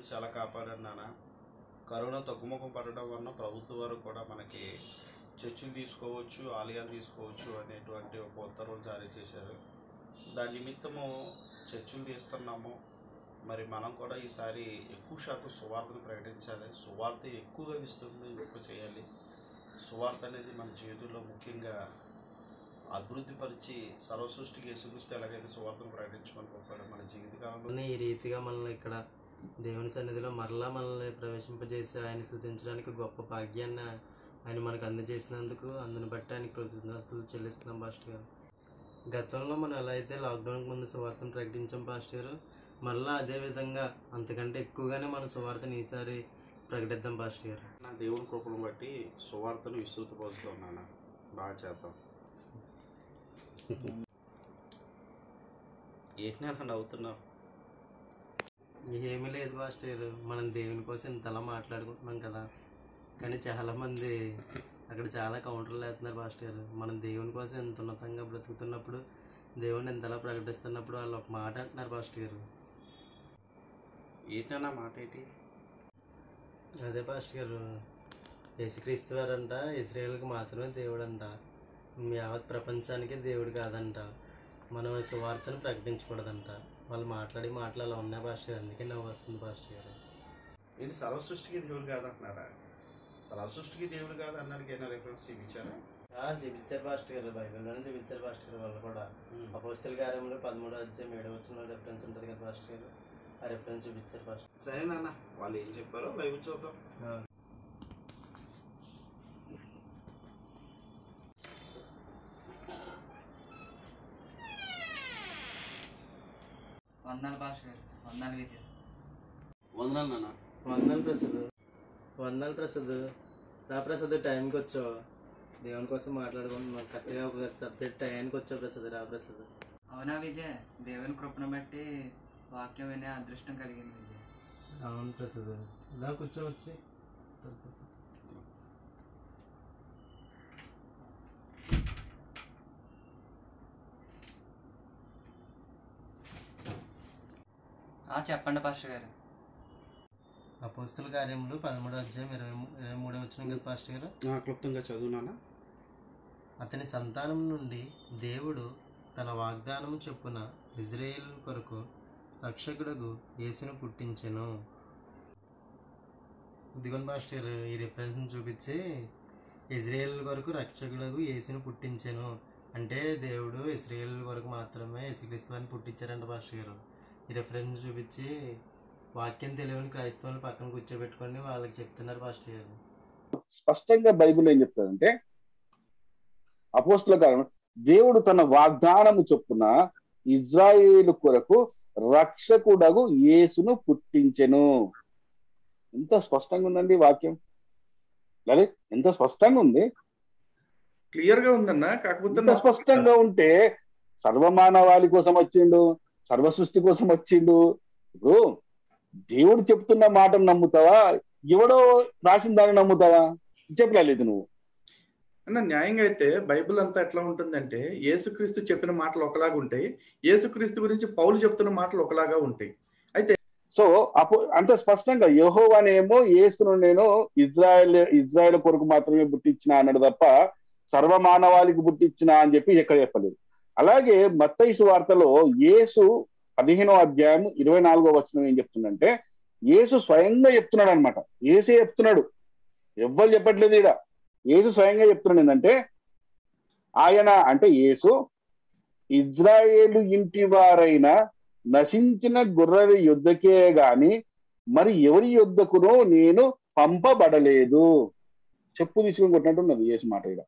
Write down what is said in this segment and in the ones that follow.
దేవుడు చాలా కాపాడాడు నాన్న కరోనా తగ్గుముఖం పడడం వలన ప్రభుత్వం వారు కూడా మనకి చర్చిలు తీసుకోవచ్చు ఆలయాలు తీసుకోవచ్చు అనేటువంటి ఒక ఉత్తర్వులు జారీ చేశారు దాని నిమిత్తము చర్చిలు తీస్తున్నాము మరి మనం కూడా ఈసారి ఎక్కువ శాతం సువార్తను ప్రకటించాలి సువార్త ఎక్కువగా విస్తృతంగా చేయాలి సువార్త అనేది మన జీవితంలో ముఖ్యంగా అభివృద్ధిపరిచి సర్వసృష్టికి యేసుక్రీస్తు ఎలాగైతే సువార్తను ప్రకటించమని పంపాడు మన జీవితకాలంలో మనల్ని ఈ రీతిగా మనల్ని ఇక్కడ దేవుని సన్నిధిలో మరలా మనల్ని ప్రవేశింపజేసి ఆయన స్థుతించడానికి గొప్ప భాగ్యాన్ని ఆయన మనకు అందజేసినందుకు అందుని బట్టి ఆయనకి కృతజ్ఞతలు చెల్లిస్తున్నాం పాస్టర్ గారు గతంలో మనం ఎలా అయితే లాక్డౌన్కి ముందు సువార్తను ప్రకటించాం పాస్టర్ గారు మరలా అదే విధంగా అంతకంటే ఎక్కువగానే మన సువార్తను ఈసారి ప్రకటిద్దాం పాస్టర్ గారు నా దేవుని కృపను బట్టి సువార్తను విస్తృతపరుస్తున్నాను బాగా చేద్దాం ఏంటి నాన్న నవ్వుతున్నావు ఏమీ లేదు పాస్టర్ గారు మనం దేవుని కోసం ఇంతలా మాట్లాడుకుంటున్నాం కదా కానీ చాలా మంది అక్కడ చాలా కౌంటర్లు వేస్తున్నారు పాస్టర్ గారు మనం దేవుని కోసం ఎంత ఉన్నతంగా బ్రతుకుతున్నప్పుడు దేవుని ఎంతలా ప్రకటిస్తున్నప్పుడు వాళ్ళు ఒక మాట అంటున్నారు పాస్టర్ గారు ఏంటన్నా మాట ఏంటి అదే పాస్టర్ గారు యేసుక్రీస్తు వారంట ఇస్రాయేల్కి మాత్రమే దేవుడు అంట యావత్ ప్రపంచానికి దేవుడు కాదంట మనం సువార్తను ప్రకటించకూడదంట వాళ్ళు మాట్లాడి మాటలు అలా ఉన్నాయి పాస్టర్ గారు అందుకే నవ్వు వస్తుంది పాస్టర్ గారు ఏంటి సర్వసృష్టికి దేవుడు కాదంటున్నారా సర్వసృష్టికి దేవుడు కాదు అన్నానికి ఏమైనా రిఫరెన్స్ చూపించారా ఆ, చూపించారు పాస్టర్ గారు బైబిల్లోనే చూపించారు పాస్టర్ గారు వాళ్ళు కూడా అపోస్తల కార్యంలో పదమూడో అధ్యాయం ఏడవ వచ్చిన రెఫరెన్స్ ఉంటుంది కదా పాస్టర్ గారు ఆ రెఫరెన్స్ చూపించారు పాస్టర్ సరే నాన్న వాళ్ళు ఏం చెప్పారో బైబిల్ చూద్దాం వందనాలు భాష గారు వందనాలు విజయ్ వందనాలు నాన్న వందనాలు ప్రసాద్ వందనాలు ప్రసాద్ రా ప్రసాద్ టైంకి వచ్చావు దేవుని కోసం మాట్లాడుకుంటున్నాం కరెక్ట్గా ఒక సబ్జెక్ట్ టైంకి వచ్చావు ప్రసాద్ రా ప్రసాద్ అవునా విజయ్ దేవుని కృపను బట్టి వాక్యం వినే అదృష్టం కలిగింది విజయ్ అవును ప్రసాద్ ఇలా కూర్చోవచ్చి ఆ చెప్పండి పాస్టర్ గారు అపోస్తుల కార్యములు పదమూడో అధ్యాయం ఇరవై మూ- ఇరవై మూడో వచ్చిన కదా పాస్టర్ గారు నా క్లుప్తంగా చదువు నాన్న అతని సంతానం నుండి దేవుడు తన వాగ్దానము చొప్పున ఇజ్రాయేల్ కొరకు రక్షకుడగు యేసును పుట్టించెను ఇదిగోని మాస్టర్ ఈ రిఫరెన్స్ చూపించి ఇజ్రాయేల్ కొరకు రక్షకుడగు యేసును పుట్టించెను అంటే దేవుడు ఇస్రాయేల్ కొరకు మాత్రమే యేసుక్రీస్తువాన్ని పుట్టించారంట పాస్టర్ గారు ఈ రిఫరెన్స్ చూపించి వాక్యం తెలియని క్రైస్తవులను పక్కన కూర్చోబెట్టుకొని వాళ్ళకి చెప్తున్నారు పాస్టర్ గారు స్పష్టంగా బైబిల్ ఏం చెప్తాదంటే అపోస్తుల కాలం దేవుడు తన వాగ్దానము చొప్పున ఇజ్రాయేలు కొరకు రక్షకుడగు యేసును పుట్టించెను ఎంత స్పష్టంగా ఉందండి వాక్యం లలిత్ ఎంత స్పష్టంగా ఉంది క్లియర్ గా ఉందన్న కాకపోతే ఎంత స్పష్టంగా ఉంటే సర్వమానవాళి కోసం వచ్చిండు సర్వ సృష్టి కోసం వచ్చిండు ఇప్పుడు దేవుడు చెప్తున్న మాటను నమ్ముతావా ఎవడో రాసిన దాన్ని నమ్ముతావా చెప్పలేదు నువ్వు అన్న న్యాయంగా అయితే బైబిల్ అంతా ఎట్లా ఉంటుందంటే యేసుక్రీస్తు చెప్పిన మాటలు ఒకలాగా ఉంటాయి యేసుక్రీస్తు గురించి పౌలు చెప్తున్న మాటలు ఒకలాగా ఉంటాయి సో అప్పుడు అంత స్పష్టంగా యెహోవానేమో యేసును నేను ఇజ్రాయెల్ ఇజ్రాయెల్ కొరకు మాత్రమే పుట్టించిన అన్నాడు తప్ప సర్వమానవాళికి పుట్టించిన అని చెప్పి ఎక్కడ చెప్పలేదు అలాగే మత్తైసు వార్తలో యేసు పదిహేనో అధ్యాయం ఇరవై నాలుగో వచనం ఏం చెప్తుందంటే యేసు స్వయంగా చెప్తున్నాడు అనమాట యేసే చెప్తున్నాడు ఎవ్వరు చెప్పట్లేదు ఈడ యేసు స్వయంగా చెప్తున్నాడు ఏంటంటే ఆయన అంటే యేసు ఇజ్రాయేలు ఇంటి వారైన నశించిన గొర్రెల యుద్ధకే గాని మరి ఎవరి యుద్ధకునో నేను పంపబడలేదు చెప్పు తీసుకుని కొట్టినట్టున్నది యేసు మాట ఇక్కడ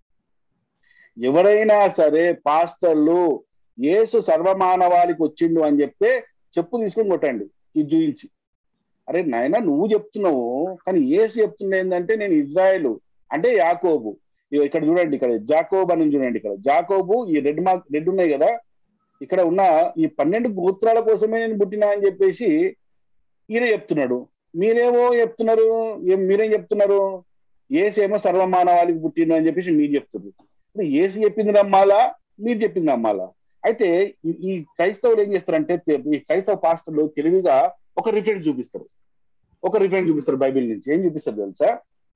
ఎవరైనా సరే పాస్టర్లు యేసు సర్వమానవాళికి వచ్చిండు అని చెప్తే చెప్పు తీసుకుని కొట్టండి ఇది చూయించి అరే నాయన నువ్వు చెప్తున్నావు కానీ యేసు చెప్తున్నా ఏంటంటే నేను ఇజ్రాయెల్ అంటే యాకోబు ఇగో ఇక్కడ చూడండి ఇక్కడ జాకోబ్ అని చూడండి ఇక్కడ జాకోబు ఈ రెడ్ మార్క్ రెడ్ ఉన్నాయి కదా ఇక్కడ ఉన్న ఈ పన్నెండు గోత్రాల కోసమే నేను పుట్టినా అని చెప్పేసి ఈయన చెప్తున్నాడు మీరేమో చెప్తున్నారు ఏం మీరేం చెప్తున్నారు ఏసేమో సర్వమానవాళికి పుట్టిండు అని చెప్పేసి మీరు చెప్తున్నారు ఇప్పుడు ఏసు చెప్పింది నమ్మాలా మీరు చెప్పింది నమ్మాలా అయితే ఈ- ఈ క్రైస్తవులు ఏం చేస్తారంటే తె- ఈ క్రైస్తవ పాస్టర్లు తెలివిగా ఒక రిఫరెన్స్ చూపిస్తారు ఒక రిఫరెన్స్ చూపిస్తారు బైబిల్ నుంచి ఏం చూపిస్తారు తెలుసా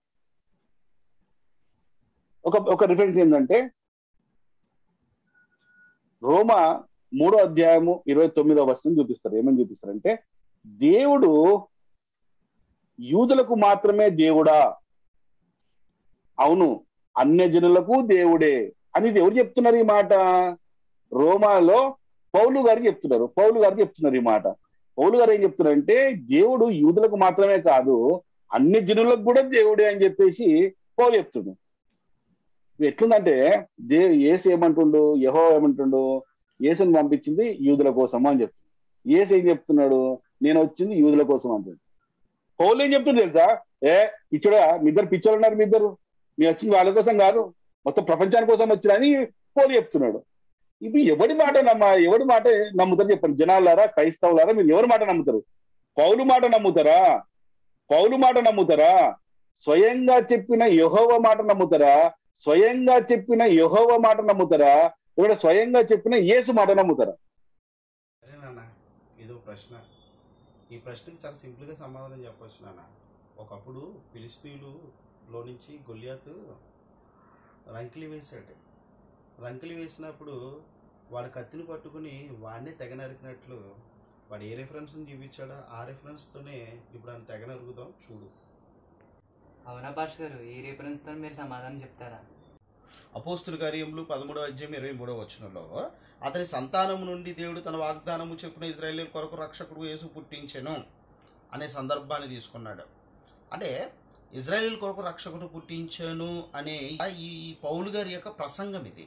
ఒక ఒక రిఫరెన్స్ ఏంటంటే రోమా మూడో అధ్యాయము ఇరవై తొమ్మిదో వచనం చూపిస్తారు ఏమని చూపిస్తారంటే దేవుడు యూదులకు మాత్రమే దేవుడా అవును అన్య జనులకు దేవుడే అని ఇది ఎవరు చెప్తున్నారు ఈ మాట రోమాలో పౌలు గారు చెప్తున్నారు పౌలు గారు చెప్తున్నారు ఈ మాట పౌలు గారు ఏం చెప్తున్నారంటే దేవుడు యూదులకు మాత్రమే కాదు అన్ని జనులకు కూడా దేవుడే అని చెప్పేసి పౌలు చెప్తున్నాడు ఇది ఎట్లుందంటే దే ఏసు ఏమంటుండు యహో ఏమంటుండు ఏసుని పంపించింది యూదుల కోసం అని చెప్తుంది ఏసు ఏం చెప్తున్నాడు నేను వచ్చింది యూదుల కోసం అంటుంది పౌలు ఏం చెప్తుంది తెలుసా ఏ పిచ్చోడా మీ ఇద్దరు పిచ్చోళ్ళు ఉన్నారు మీ ఇద్దరు మీరు వచ్చింది వాళ్ళ కోసం కాదు మొత్తం ప్రపంచాని కోసం వచ్చిరని పౌలు చెప్తున్నాడు ఇది ఎవడి మాట నమ్మ ఎవడి మాట నమ్ముతారు చెప్పండి జనాలారా క్రైస్తవులారా మీరు ఎవరి మాట నమ్ముతారు పౌలు మాట నమ్ముతారా పౌలు మాట నమ్ముతారా స్వయంగా చెప్పిన యహోవ మాట నమ్ముతారా స్వయంగా చెప్పిన యహోవ మాట నమ్ముతారా ఇక్కడ స్వయంగా చెప్పిన యేసు మాట నమ్ముతారా సరే నాన్న ఇదో ప్రశ్న ఈ ప్రశ్నకి చాలా సింపుల్గా సమాధానం చెప్పొచ్చు నాన్న ఒకప్పుడు ఫిలిస్తీన్లులో నుంచి గొల్లియాతు రంకిలి వేశాడు రంకిలి వేసినప్పుడు వాడు కత్తిని పట్టుకుని వాడినే తెగ నరికినట్లు వాడు ఏ రెఫరెన్స్ని చూపించాడో ఆ రెఫరెన్స్తోనే ఇప్పుడు ఆయన తెగ నరుకుదాం చూడు అవునా భాష గారు ఈ రిఫరెన్స్తో మీరు సమాధానం చెప్తారా అపోస్తుల కార్యములు పదమూడవ అధ్యాయం ఇరవై మూడవ వచనంలో అతని సంతానము నుండి దేవుడు తన వాగ్దానము చెప్పిన ఇజ్రాయేల్ కొరకు రక్షకుడు యేసు పుట్టించెను అనే సందర్భాన్ని తీసుకున్నాడు అంటే ఇజ్రాయేల్ కొరకు రక్షకుడు పుట్టించాను అనే ఈ పౌలు గారి యొక్క ప్రసంగం ఇది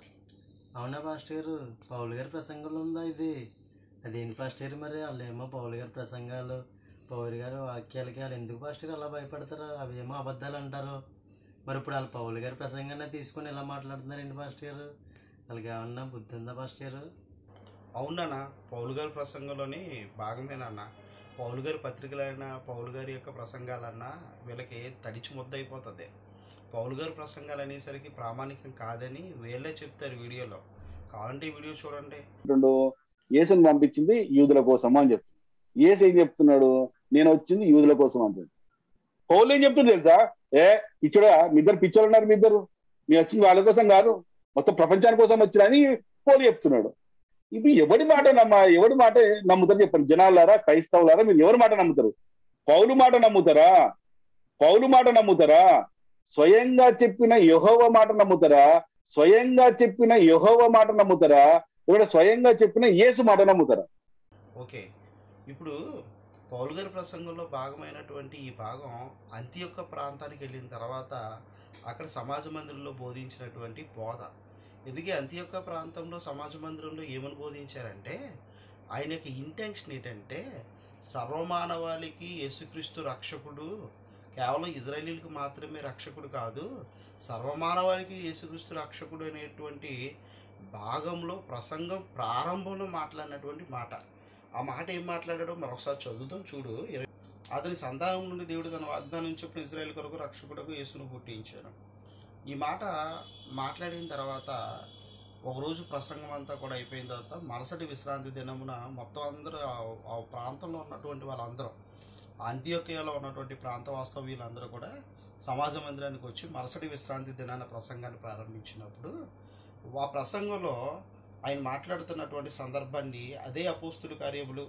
అవునా పాస్టర్ గారు పౌలు గారి ప్రసంగంలో ఉందా ఇది అదేంటి పాస్టర్ గారు మరి వాళ్ళు ఏమో పౌలు గారి ప్రసంగాలు పౌలు గారి వాక్యాలకి వాళ్ళు ఎందుకు పాస్టర్ గారు అలా భయపడతారు అవి ఏమో అబద్ధాలు అంటారు మరి ఇప్పుడు వాళ్ళు పౌలు గారి ప్రసంగాన్ని తీసుకొని ఇలా మాట్లాడుతున్నారు ఏంటి పాస్టర్ గారు వాళ్ళకి ఏమన్నా బుద్ధి ఉందా పాస్టర్ గారు అవునన్నా పౌలు గారి ప్రసంగంలోని భాగమేనన్నా పౌలు గారి పత్రికలైనా పౌలు గారి యొక్క ప్రసంగాలన్నా వీళ్ళకి తడిచి ముద్ద అయిపోతుంది పౌలు గారి ప్రసంగాలు అనేసరికి ప్రామాణికం కాదని వీళ్ళే చెప్తారు వీడియోలో కావాలంటే ఈ వీడియో చూడండి అంటుండు యేసుని పంపించింది యూదుల కోసం అని చెప్తుంది యేసు ఏం చెప్తున్నాడు నేను వచ్చింది యూదుల కోసం అంటుంది పౌలు ఏం చెప్తుంది తెలుసా ఏ పిచ్చోడా మీ ఇద్దరు పిచ్చోళ్ళు ఉన్నారు మీ ఇద్దరు మీరు వచ్చింది వాళ్ళ కోసం కాదు మొత్తం ప్రపంచాని కోసం వచ్చిరని పౌలు చెప్తున్నాడు ఇది ఎవడి మాట నమ్మ ఎవడి మాట నమ్ముతారు చెప్పండి జనాలారా క్రైస్తవులారా మీరు ఎవరి మాట నమ్ముతారు పౌలు మాట నమ్ముతారా పౌలు మాట నమ్ముతారా స్వయంగా చెప్పిన యహోవ మాట నమ్ముతారా స్వయంగా చెప్పిన యహోవ మాట నమ్ముతారా ఇక్కడ స్వయంగా చెప్పిన యేసు మాట నమ్ముతారా ఓకే ఇప్పుడు పౌలు గారి ప్రసంగంలో భాగమైనటువంటి ఈ భాగం అంత్యొక్క ప్రాంతానికి వెళ్ళిన తర్వాత అక్కడ సమాజ మందిరంలో బోధించినటువంటి బోధ ఎందుకే అంత్యొక్క ప్రాంతంలో సమాజ మందిరంలో ఏమని బోధించారంటే ఆయన యొక్క ఇంటెన్షన్ ఏంటంటే సర్వమానవాళికి యేసుక్రీస్తు రక్షకుడు కేవలం ఇజ్రాయేలీలకు మాత్రమే రక్షకుడు కాదు సర్వమానవాళికి యేసుక్రీస్తు రక్షకుడు అనేటువంటి భాగంలో ప్రసంగం ప్రారంభంలో మాట్లాడినటువంటి మాట ఆ మాట ఏం మాట్లాడాడో మరొకసారి చదువుతాం చూడు ఇరవై- అతని సంతానం నుండి దేవుడు తన వాగ్దానం చెప్పిన ఇజ్రాయెల్ కొరకు రక్షకుడకు యేసును పుట్టించాను ఈ మాట మాట్లాడిన తర్వాత ఒకరోజు ప్రసంగం అంతా కూడా అయిపోయిన తర్వాత మరుసటి విశ్రాంతి దినమున మొత్తం అందరూ ఆ- ఆ ప్రాంతంలో ఉన్నటువంటి వాళ్ళందరూ అంత్యోకయలో ఉన్నటువంటి ప్రాంత వాస్తవ్యులందరూ కూడా సమాజ మందిరానికి వచ్చి మరుసటి విశ్రాంతి దినాన ప్రసంగాన్ని ప్రారంభించినప్పుడు ఆ ప్రసంగంలో ఆయన మాట్లాడుతున్నటువంటి సందర్భాన్ని అదే అపోస్తుల కార్యములు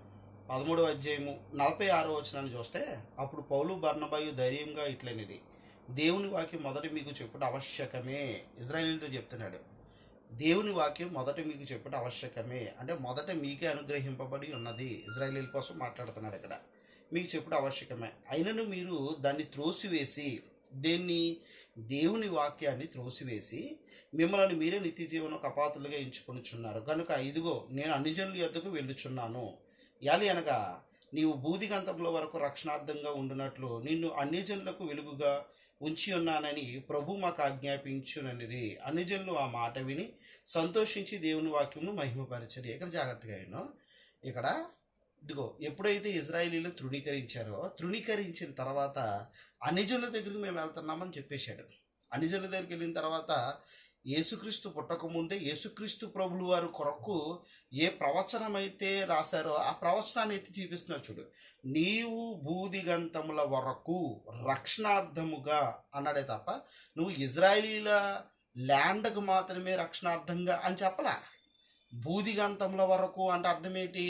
పదమూడవ అధ్యాయము నలభై ఆరో వచనాన్ని చూస్తే అప్పుడు పౌలు బర్ణబాయు ధైర్యంగా ఇట్లనిది దేవుని వాక్యం మొదట మీకు చెప్పుట ఆవశ్యకమే ఇజ్రాయేల్తో చెప్తున్నాడు దేవుని వాక్యం మొదట మీకు చెప్పుట ఆవశ్యకమే అంటే మొదట మీకే అనుగ్రహింపబడి ఉన్నది ఇజ్రాయేలీల కోసం మాట్లాడుతున్నాడు ఇక్కడ మీకు చెప్పుట ఆవశ్యకమే అయినను మీరు దాన్ని త్రోసివేసి దేన్ని దేవుని వాక్యాన్ని త్రోసివేసి మిమ్మల్ని మీరే నిత్య జీవనం కపాతులుగా ఎంచుకొనిచున్నారు కనుక ఇదిగో నేను అన్ని జనుల యొద్దకు వెళ్ళుచున్నాను యాలి అనగా నీవు బూదిగంతంలో వరకు రక్షణార్థంగా ఉండునట్లు నిన్ను అన్ని జనులకు వెలుగుగా ఉంచి ఉన్నానని ప్రభు మాకు ఆజ్ఞాపించుననిది అన్ని జనులు ఆ మాట విని సంతోషించి దేవుని వాక్యమును మహిమపరచరు ఇక్కడ జాగ్రత్తగా అయినో ఇక్కడ ఇదిగో ఎప్పుడైతే ఇజ్రాయేలీలు తృణీకరించారో తృణీకరించిన తర్వాత అన్ని జనుల దగ్గరికి మేము వెళ్తున్నామని చెప్పేశాడు అన్ని జనుల దగ్గరికి వెళ్ళిన తర్వాత యేసుక్రీస్తు పుట్టకముందే యేసుక్రీస్తు ప్రభులు వారి కొరకు ఏ ప్రవచనం అయితే రాశారో ఆ ప్రవచనాన్ని ఎత్తి చూపిస్తున్నారు చూడు నీవు బూదిగంతముల వరకు రక్షణార్థముగా అన్నాడే తప్ప నువ్వు ఇజ్రాయిలీల ల్యాండ్కు మాత్రమే రక్షణార్థంగా అని చెప్పలా బూదిగంతముల వరకు అంటే అర్థం ఏంటి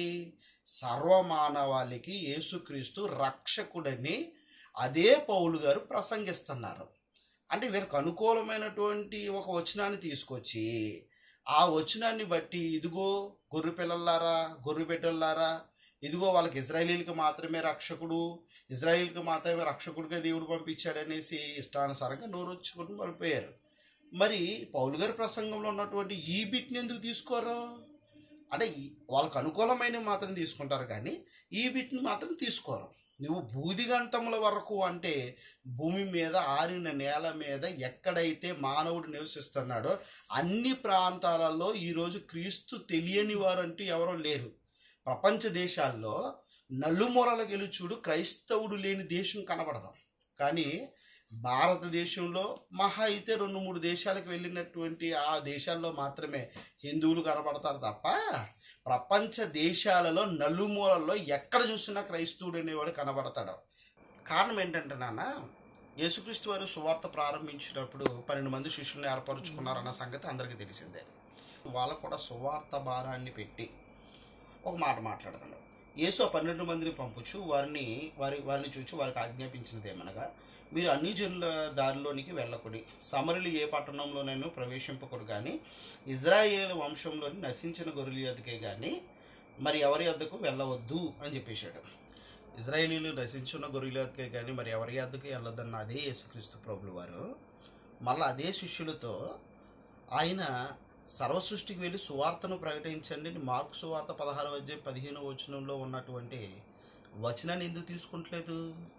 సర్వమానవాళికి యేసుక్రీస్తు రక్షకుడని అదే పౌలు గారు ప్రసంగిస్తున్నారు అంటే వీరికి అనుకూలమైనటువంటి ఒక వచనాన్ని తీసుకొచ్చి ఆ వచనాన్ని బట్టి ఇదిగో గొర్రె పిల్లలారా గొర్రె బిడ్డలారా ఇదిగో వాళ్ళకి ఇజ్రాయేలీలకు మాత్రమే రక్షకుడు ఇజ్రాయేల్కి మాత్రమే రక్షకుడిగా దేవుడు పంపించాడనేసి ఇష్టానుసారంగా నోరొచ్చుకుని పడిపోయారు మరి పౌలు గారి ప్రసంగంలో ఉన్నటువంటి ఈ బిట్ని ఎందుకు తీసుకోరు అంటే ఈ- వాళ్ళకు అనుకూలమైన మాత్రం తీసుకుంటారు కానీ ఈ బిట్ని మాత్రం తీసుకోరు నువ్వు బూదిగంతముల వరకు అంటే భూమి మీద ఆరిన నేల మీద ఎక్కడైతే మానవుడు నివసిస్తున్నాడో అన్ని ప్రాంతాలలో ఈరోజు క్రీస్తు తెలియని వారంటూ ఎవరో లేరు ప్రపంచ దేశాల్లో నలుమూలల గెలుచుడు క్రైస్తవుడు లేని దేశం కనబడదు కానీ భారతదేశంలో మహా అయితే రెండు మూడు దేశాలకు వెళ్ళినటువంటి ఆ దేశాల్లో మాత్రమే హిందువులు కనబడతారు తప్ప ప్రపంచ దేశాలలో నలుమూలల్లో ఎక్కడ చూసినా క్రైస్తవుడు అనేవాడు కనబడతాడు కారణం ఏంటంటే నాన్న యేసుక్రీస్తు వారు సువార్త ప్రారంభించినప్పుడు పన్నెండు మంది శిష్యుల్ని ఏర్పరచుకున్నారన్న సంగతి అందరికీ తెలిసిందే వాళ్ళకు కూడా సువార్త భారాన్ని పెట్టి ఒక మాట మాట్లాడుతున్నాడు యేసు ఆ పన్నెండు మందిని పంపుచు వారిని వారి వారిని చూచి వారికి ఆజ్ఞాపించినది ఏమనగా మీరు అన్ని జనుల దారిలోనికి వెళ్ళకుడి సమరులు ఏ పట్టణంలోనైనా ప్రవేశింపకుడు కానీ ఇజ్రాయేల్ వంశంలోని నశించిన గొర్రెల యొద్దకే కానీ మరి ఎవరి వద్దకు వెళ్ళవద్దు అని చెప్పేశాడు ఇజ్రాయేలీలు నశించిన గొర్రెల యొద్దకే కానీ మరి ఎవరి వద్దకు వెళ్ళొద్దన్న అదే యేసుక్రీస్తు ప్రభులు వారు మళ్ళీ అదే శిష్యులతో ఆయన సర్వసృష్టికి వెళ్ళి సువార్తను ప్రకటించండి అని మార్కు సువార్త పదహారు అధ్యాయం పదిహేను వచనంలో ఉన్నటువంటి వచనాన్ని ఎందుకు తీసుకుంటలేదు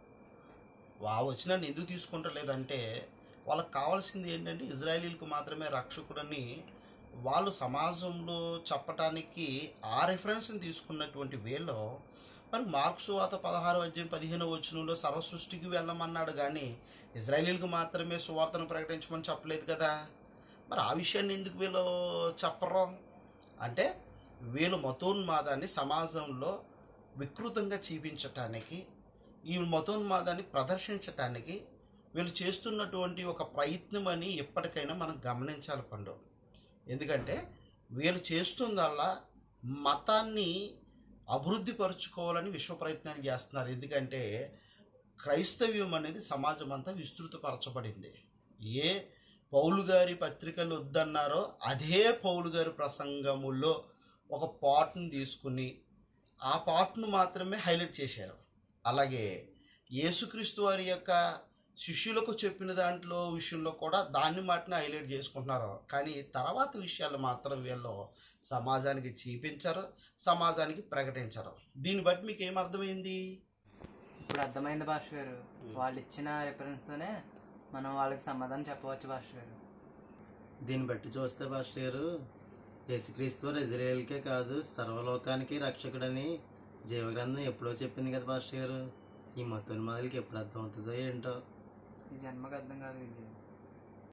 ఆ వచనాన్ని ఎందుకు తీసుకుంటలేదంటే వాళ్ళకి కావాల్సింది ఏంటంటే ఇజ్రాయేలీలకు మాత్రమే రక్షకుడని వాళ్ళు సమాజంలో చెప్పటానికి ఆ రెఫరెన్స్ని తీసుకున్నటువంటి వేలో మరి మార్క్స్ వాత పదహారు అధ్యాయం పదిహేను వచనంలో సర్వసృష్టికి వెళ్ళమన్నాడు కానీ ఇజ్రాయేలీలకు మాత్రమే సువార్తను ప్రకటించమని చెప్పలేదు కదా మరి ఆ విషయాన్ని ఎందుకు వీళ్ళు చెప్పరు అంటే వీళ్ళు మతోన్మాదాన్ని సమాజంలో వికృతంగా చూపించటానికి ఈ మతోన్మాదాన్ని ప్రదర్శించటానికి వీళ్ళు చేస్తున్నటువంటి ఒక ప్రయత్నం అని ఎప్పటికైనా మనం గమనించాలి పండు ఎందుకంటే వీళ్ళు చేస్తుందల్లా మతాన్ని అభివృద్ధి పరుచుకోవాలని విశ్వ ప్రయత్నాలు చేస్తున్నారు ఎందుకంటే క్రైస్తవ్యం అనేది సమాజం అంతా విస్తృతపరచబడింది ఏ పౌలు గారి పత్రికలు వద్దన్నారో అదే పౌలు గారి ప్రసంగములో ఒక పార్ట్ని తీసుకుని ఆ పార్ట్ను మాత్రమే హైలైట్ చేశారు అలాగే యేసుక్రీస్తు వారి యొక్క శిష్యులకు చెప్పిన దాంట్లో విషయంలో కూడా దాన్ని మాటనే హైలైట్ చేసుకుంటున్నారు కానీ తర్వాత విషయాలు మాత్రం వీళ్ళు సమాజానికి చూపించరు సమాజానికి ప్రకటించరు దీన్ని బట్టి మీకు ఏమర్థమైంది ఇప్పుడు అర్థమైంది భాష గారు వాళ్ళు ఇచ్చిన రిఫరెన్స్తోనే మనం వాళ్ళకి సమాధానం చెప్పవచ్చు భాష గారు దీన్ని బట్టి చూస్తే పాస్టర్ గారు యేసుక్రీస్తు వారు ఇజ్రాయేల్కే కాదు సర్వలోకానికి రక్షకుడని జీవగ్రంథం ఎప్పుడో చెప్పింది కదా పాస్టర్ గారు ఈ మతోన్మాదులకి ఎప్పుడు అర్థమవుతుందో ఏంటో ఈ జన్మకు అర్థం కాదు ఇది